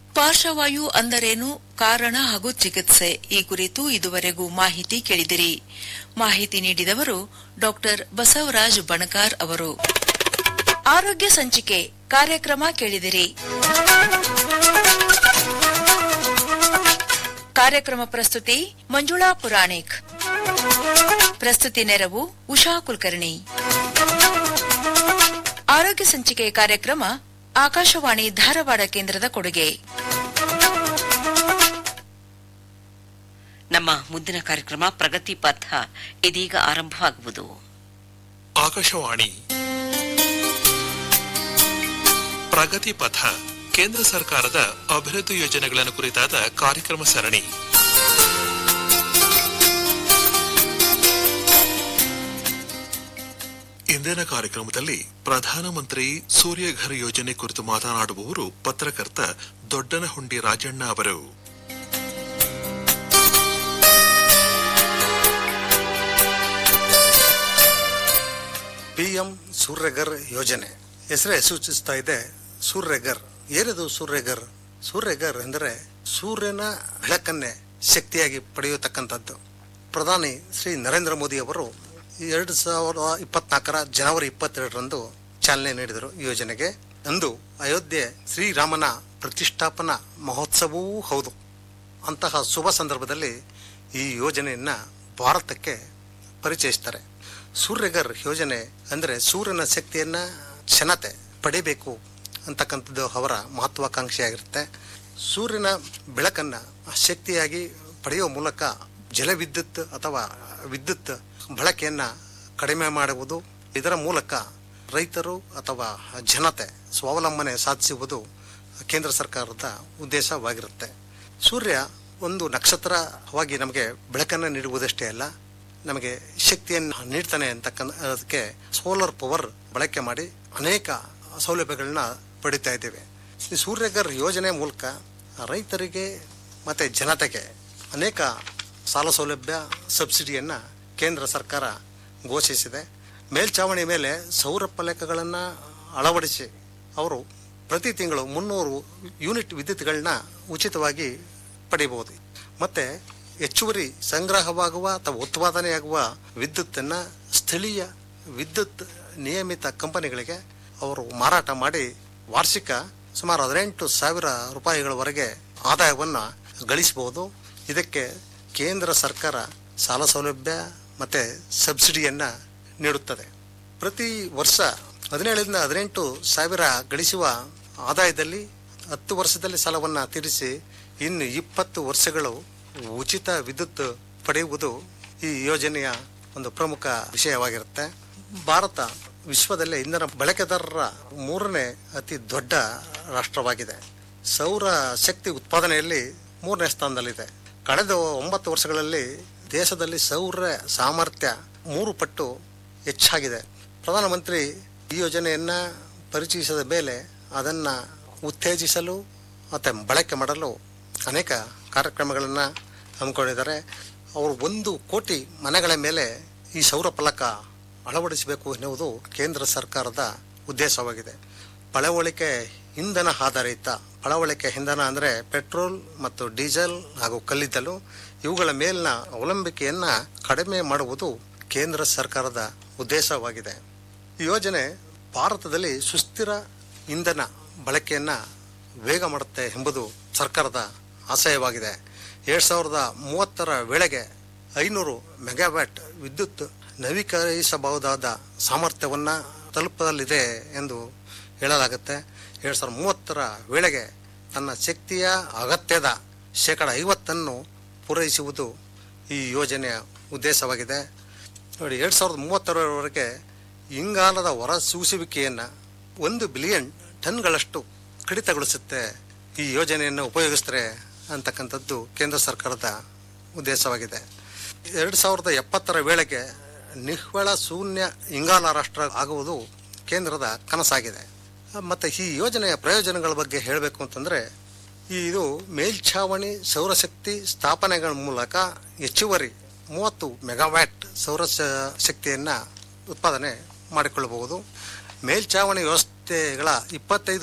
ಪಾರ್ಶ್ವವಾಯು ಅಂದರೇನು ಕಾರಣ ಹಾಗೂ ಚಿಕಿತ್ಸೆ ಈ ಕುರಿತು ಇದುವರೆಗೂ ಮಾಹಿತಿ ಕೇಳಿದಿರಿ ಮಾಹಿತಿ ನೀಡಿದವರು ಡಾಕ್ಟರ್ ಬಸವರಾಜ್ ಬಣಕಾರ್ ಅವರು ಆರೋಗ್ಯ ಸಂಚಿಕೆ ಕಾರ್ಯಕ್ರಮ ಕೇಳಿದಿರಿ ಕಾರ್ಯಕ್ರಮ ಪ್ರಸ್ತುತಿ ಮಂಜುಳಾ ಪುರಾಣಿಕ್ ಪ್ರಸ್ತುತಿ ನೆರವು ಉಷಾ ಕುಲಕರ್ಣಿ ಆರೋಗ್ಯ ಸಂಚಿಕೆ ಕಾರ್ಯಕ್ರಮ ಆಕಾಶವಾಣಿ ಧಾರವಾಡ ಕೇಂದ್ರದ ಕೊಡುಗೆ ನಮ್ಮ ಮುಂದಿನ ಕಾರ್ಯಕ್ರಮ ಪ್ರಗತಿ ಪಥ ಇದೀಗ ಆರಂಭವಾಗುವುದು ಆಕಾಶವಾಣಿ ಪ್ರಗತಿ ಪಥ ಕೇಂದ್ರ ಸರ್ಕಾರದ ಅಭಿವೃದ್ಧಿ ಯೋಜನೆಗಳನ್ನು ಕುರಿತಾದ ಕಾರ್ಯಕ್ರಮ ಸರಣಿ ಇಂದಿನ ಕಾರ್ಯಕ್ರಮದಲ್ಲಿ ಪ್ರಧಾನಮಂತ್ರಿ ಸೂರ್ಯಘರ್ ಯೋಜನೆ ಕುರಿತು ಮಾತನಾಡುವವರು ಪತ್ರಕರ್ತ ದೊಡ್ಡನಹುಂಡಿ ರಾಜಣ್ಣ ಅವರು ಪಿಎಂ ಸೂರ್ಯಗರ್ ಯೋಜನೆ ಹೆಸರೇ ಸೂಚಿಸ್ತಾ ಇದೆ ಸೂರ್ಯಗರ್ ಏನಿದು ಸೂರ್ಯಗರ್ ಸೂರ್ಯಗರ್ ಎಂದರೆ ಸೂರ್ಯನ ಬೆಳಕನ್ನೇ ಶಕ್ತಿಯಾಗಿ ಪಡೆಯತಕ್ಕಂಥದ್ದು ಪ್ರಧಾನಿ ಶ್ರೀ ನರೇಂದ್ರ ಮೋದಿ ಅವರು ಎರಡು ಸಾವಿರದ ಇಪ್ಪತ್ನಾಲ್ಕರ ಜನವರಿ ಇಪ್ಪತ್ತೆರಡರಂದು ಚಾಲನೆ ನೀಡಿದರು ಈ ಯೋಜನೆಗೆ ಅಂದು ಅಯೋಧ್ಯೆ ಶ್ರೀರಾಮನ ಪ್ರತಿಷ್ಠಾಪನಾ ಮಹೋತ್ಸವವೂ ಹೌದು ಅಂತಹ ಶುಭ ಸಂದರ್ಭದಲ್ಲಿ ಈ ಯೋಜನೆಯನ್ನ ಭಾರತಕ್ಕೆ ಪರಿಚಯಿಸ್ತಾರೆ ಸೂರ್ಯಗರ್ ಯೋಜನೆ ಅಂದರೆ ಸೂರ್ಯನ ಶಕ್ತಿಯನ್ನ ಕ್ಷಣತೆ ಪಡಿಬೇಕು ಅಂತಕ್ಕಂಥದ್ದು ಅವರ ಮಹತ್ವಾಕಾಂಕ್ಷೆಯಾಗಿರುತ್ತೆ ಸೂರ್ಯನ ಬೆಳಕನ್ನ ಶಕ್ತಿಯಾಗಿ ಪಡೆಯುವ ಮೂಲಕ ಜಲವಿದ್ಯುತ್ ಅಥವಾ ವಿದ್ಯುತ್ ಬಳಕೆಯನ್ನ ಕಡಿಮೆ ಮಾಡುವುದು ಇದರ ಮೂಲಕ ರೈತರು ಅಥವಾ ಜನತೆ ಸ್ವಾವಲಂಬನೆ ಸಾಧಿಸುವುದು ಕೇಂದ್ರ ಸರ್ಕಾರದ ಉದ್ದೇಶವಾಗಿರುತ್ತೆ ಸೂರ್ಯ ಒಂದು ನಕ್ಷತ್ರವಾಗಿ ನಮಗೆ ಬೆಳಕನ್ನು ನೀಡುವುದಷ್ಟೇ ಅಲ್ಲ ನಮಗೆ ಶಕ್ತಿಯನ್ನು ನೀಡ್ತಾನೆ ಅಂತಕ್ಕಂಥ ಅದಕ್ಕೆ ಸೋಲಾರ್ ಪವರ್ ಬಳಕೆ ಮಾಡಿ ಅನೇಕ ಸೌಲಭ್ಯಗಳನ್ನ ಪಡಿತಾ ಇದ್ದೇವೆ ಈ ಸೂರ್ಯಗರ್ ಯೋಜನೆ ಮೂಲಕ ರೈತರಿಗೆ ಮತ್ತೆ ಜನತೆಗೆ ಅನೇಕ ಸಾಲ ಸೌಲಭ್ಯ ಸಬ್ಸಿಡಿಯನ್ನ ಕೇಂದ್ರ ಸರ್ಕಾರ ಘೋಷಿಸಿದೆ ಮೇಲ್ಛಾವಣಿ ಮೇಲೆ ಸೌರ ಫಲಕಗಳನ್ನು ಅಳವಡಿಸಿ ಅವರು ಪ್ರತಿ ತಿಂಗಳು ಮುನ್ನೂರು ಯೂನಿಟ್ ವಿದ್ಯುತ್ಗಳನ್ನ ಉಚಿತವಾಗಿ ಪಡೆಯಬಹುದು ಮತ್ತೆ ಹೆಚ್ಚುವರಿ ಸಂಗ್ರಹವಾಗುವ ಅಥವಾ ಉತ್ಪಾದನೆಯಾಗುವ ವಿದ್ಯುತ್ತನ್ನು ಸ್ಥಳೀಯ ವಿದ್ಯುತ್ ನಿಯಮಿತ ಕಂಪನಿಗಳಿಗೆ ಅವರು ಮಾರಾಟ ಮಾಡಿ ವಾರ್ಷಿಕ ಸುಮಾರು ಹದಿನೆಂಟು ಸಾವಿರ ರೂಪಾಯಿಗಳವರೆಗೆ ಆದಾಯವನ್ನು ಗಳಿಸಬಹುದು ಇದಕ್ಕೆ ಕೇಂದ್ರ ಸರ್ಕಾರ ಸಾಲ ಸೌಲಭ್ಯ ಮತ್ತು ಸಬ್ಸಿಡಿಯನ್ನು ನೀಡುತ್ತದೆ ಪ್ರತಿ ವರ್ಷ ಹದಿನೇಳರಿಂದ ಹದಿನೆಂಟು ಸಾವಿರ ಗಳಿಸುವ ಆದಾಯದಲ್ಲಿ ಹತ್ತು ವರ್ಷದಲ್ಲಿ ಸಾಲವನ್ನು ತೀರಿಸಿ ಇನ್ನು ಇಪ್ಪತ್ತು ವರ್ಷಗಳು ಉಚಿತ ವಿದ್ಯುತ್ ಪಡೆಯುವುದು ಈ ಯೋಜನೆಯ ಒಂದು ಪ್ರಮುಖ ವಿಷಯವಾಗಿರುತ್ತೆ ಭಾರತ ವಿಶ್ವದಲ್ಲೇ ಇಂಧನ ಬಳಕೆದಾರರ ಮೂರನೇ ಅತಿ ದೊಡ್ಡ ರಾಷ್ಟ್ರವಾಗಿದೆ ಸೌರ ಶಕ್ತಿ ಉತ್ಪಾದನೆಯಲ್ಲಿ ಮೂರನೇ ಸ್ಥಾನದಲ್ಲಿದೆ ಕಳೆದ ಒಂಬತ್ತು ವರ್ಷಗಳಲ್ಲಿ ದೇಶದಲ್ಲಿ ಸೌರ ಸಾಮರ್ಥ್ಯ ಮೂರು ಪಟ್ಟು ಹೆಚ್ಚಾಗಿದೆ ಪ್ರಧಾನಮಂತ್ರಿ ಈ ಯೋಜನೆಯನ್ನ ಪರಿಚಯಿಸಿದ ಮೇಲೆ ಅದನ್ನು ಉತ್ತೇಜಿಸಲು ಮತ್ತು ಬಳಕೆ ಮಾಡಲು ಅನೇಕ ಕಾರ್ಯಕ್ರಮಗಳನ್ನು ಹಮ್ಮಿಕೊಂಡಿದ್ದಾರೆ ಅವರು ಒಂದು ಕೋಟಿ ಮನೆಗಳ ಮೇಲೆ ಈ ಸೌರ ಫಲಕ ಅಳವಡಿಸಬೇಕು ಎನ್ನುವುದು ಕೇಂದ್ರ ಸರ್ಕಾರದ ಉದ್ದೇಶವಾಗಿದೆ ಪಳವಳಿಕೆ ಇಂಧನ ಆಧಾರಿತ ಪಳವಳಿಕೆ ಇಂಧನ ಅಂದರೆ ಪೆಟ್ರೋಲ್ ಮತ್ತು ಡೀಸೆಲ್ ಹಾಗೂ ಕಲ್ಲಿದ್ದಲು ಇವುಗಳ ಮೇಲಿನ ಅವಲಂಬಿಕೆಯನ್ನು ಕಡಿಮೆ ಮಾಡುವುದು ಕೇಂದ್ರ ಸರ್ಕಾರದ ಉದ್ದೇಶವಾಗಿದೆ ಈ ಯೋಜನೆ ಭಾರತದಲ್ಲಿ ಸುಸ್ಥಿರ ಇಂಧನ ಬಳಕೆಯನ್ನು ವೇಗ ಮಾಡುತ್ತೆ ಎಂಬುದು ಸರ್ಕಾರದ ಆಶಯವಾಗಿದೆ ಎರಡು ಸಾವಿರದ ಮೂವತ್ತರ ವೇಳೆಗೆ ಐನೂರು ಮೆಗಾವ್ಯಾಟ್ ವಿದ್ಯುತ್ ನವೀಕರಿಸಬಹುದಾದ ಸಾಮರ್ಥ್ಯವನ್ನು ತಲುಪಲಿದೆ ಎಂದು ಹೇಳಲಾಗುತ್ತೆ ಎರಡು ಸಾವಿರದ ಮೂವತ್ತರ ವೇಳೆಗೆ ತನ್ನ ಶಕ್ತಿಯ ಅಗತ್ಯದ ಶೇಕಡ ಐವತ್ತನ್ನು ಪೂರೈಸುವುದು ಈ ಯೋಜನೆಯ ಉದ್ದೇಶವಾಗಿದೆ ನೋಡಿ ಎರಡು ಸಾವಿರದ ಮೂವತ್ತರವರೆಗೆ ಇಂಗಾಲದ ಹೊರಸೂಸುವಿಕೆಯನ್ನು ಒಂದು ಬಿಲಿಯನ್ ಟನ್ಗಳಷ್ಟು ಕಡಿತಗೊಳಿಸುತ್ತೆ ಈ ಯೋಜನೆಯನ್ನು ಉಪಯೋಗಿಸ್ತಾರೆ ಅಂತಕ್ಕಂಥದ್ದು ಕೇಂದ್ರ ಸರ್ಕಾರದ ಉದ್ದೇಶವಾಗಿದೆ ಎರಡು ಸಾವಿರದ ಎಪ್ಪತ್ತರ ವೇಳೆಗೆ ನಿವ್ವಳ ಶೂನ್ಯ ಇಂಗಾಲ ರಾಷ್ಟ್ರ ಆಗುವುದು ಕೇಂದ್ರದ ಕನಸಾಗಿದೆ ಮತ್ತು ಈ ಯೋಜನೆಯ ಪ್ರಯೋಜನಗಳ ಬಗ್ಗೆ ಹೇಳಬೇಕು ಅಂತಂದರೆ ಇದು ಮೇಲ್ಛಾವಣಿ ಸೌರಶಕ್ತಿ ಸ್ಥಾಪನೆಗಳ ಮೂಲಕ ಹೆಚ್ಚುವರಿ ಮೂವತ್ತು ಮೆಗಾವ್ಯಾಟ್ ಸೌರ ಶಕ್ತಿಯನ್ನು ಉತ್ಪಾದನೆ ಮಾಡಿಕೊಳ್ಳಬಹುದು ಮೇಲ್ಛಾವಣಿ ವ್ಯವಸ್ಥೆಗಳ ಇಪ್ಪತ್ತೈದು